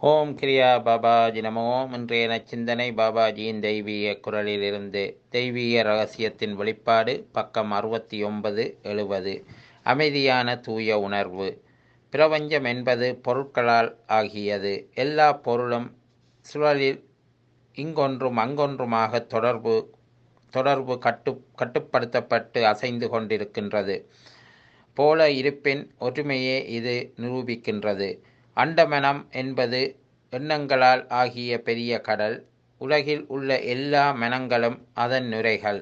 ஓம் கிரியா பாபாஜி நமோ இன்றைய நச்சிந்தனை பாபாஜியின் தெய்வீக குரலிலிருந்து தெய்வீக ரகசியத்தின் வெளிப்பாடு பக்கம் அறுபத்தி ஒன்பது எழுபது அமைதியான தூய உணர்வு பிரபஞ்சம் என்பது பொருட்களால் ஆகியது எல்லா பொருளும் சுழலில் இங்கொன்றும் அங்கொன்றுமாக தொடர்பு தொடர்பு கட்டு கட்டுப்படுத்தப்பட்டு அசைந்து கொண்டிருக்கின்றது போல இருப்பின் ஒற்றுமையே இது நிரூபிக்கின்றது அண்டமனம் என்பது எண்ணங்களால் ஆகிய பெரிய கடல் உலகில் உள்ள எல்லா மனங்களும் அதன் நுரைகள்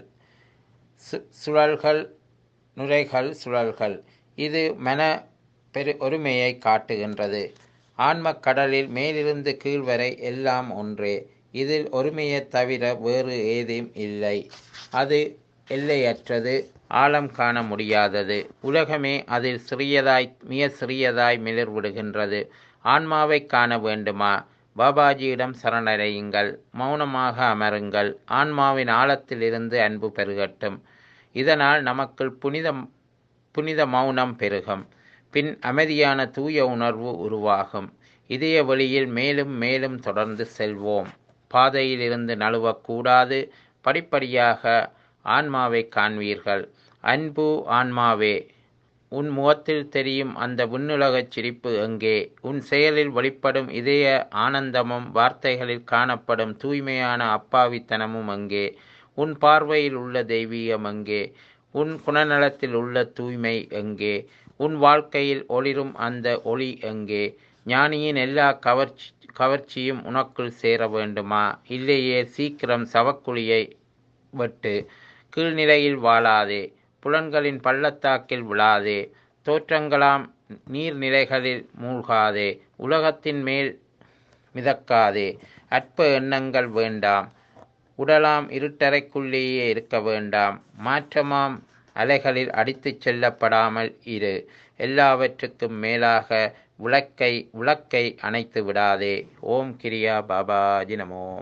சு சுழல்கள் நுரைகள் சுழல்கள் இது மன பெரு ஒருமையை காட்டுகின்றது ஆன்மக் கடலில் மேலிருந்து கீழ் வரை எல்லாம் ஒன்றே இதில் ஒருமையைத் தவிர வேறு ஏதும் இல்லை அது எல்லையற்றது ஆழம் காண முடியாதது உலகமே அதில் சிறியதாய் மிக சிறியதாய் மிளர்விடுகின்றது ஆன்மாவை காண வேண்டுமா பாபாஜியிடம் சரணடையுங்கள் மௌனமாக அமருங்கள் ஆன்மாவின் ஆழத்திலிருந்து அன்பு பெருகட்டும் இதனால் நமக்குள் புனிதம் புனித மௌனம் பெருகும் பின் அமைதியான தூய உணர்வு உருவாகும் இதய வழியில் மேலும் மேலும் தொடர்ந்து செல்வோம் பாதையில் இருந்து நழுவக்கூடாது படிப்படியாக ஆன்மாவை காண்பீர்கள் அன்பு ஆன்மாவே உன் முகத்தில் தெரியும் அந்த விண்ணுலகச் சிரிப்பு எங்கே உன் செயலில் வெளிப்படும் இதய ஆனந்தமும் வார்த்தைகளில் காணப்படும் தூய்மையான அப்பாவித்தனமும் எங்கே உன் பார்வையில் உள்ள தெய்வீகம் எங்கே உன் குணநலத்தில் உள்ள தூய்மை எங்கே உன் வாழ்க்கையில் ஒளிரும் அந்த ஒளி எங்கே ஞானியின் எல்லா கவர்ச்சி கவர்ச்சியும் உனக்குள் சேர வேண்டுமா இல்லையே சீக்கிரம் சவக்குழியை வெட்டு கீழ்நிலையில் வாழாதே புலன்களின் பள்ளத்தாக்கில் விழாதே தோற்றங்களாம் நீர்நிலைகளில் மூழ்காதே உலகத்தின் மேல் மிதக்காதே அற்ப எண்ணங்கள் வேண்டாம் உடலாம் இருட்டறைக்குள்ளேயே இருக்க வேண்டாம் மாற்றமாம் அலைகளில் அடித்துச் செல்லப்படாமல் இரு எல்லாவற்றுக்கும் மேலாக விளக்கை விளக்கை அணைத்து விடாதே ஓம் கிரியா பாபாஜி நமோ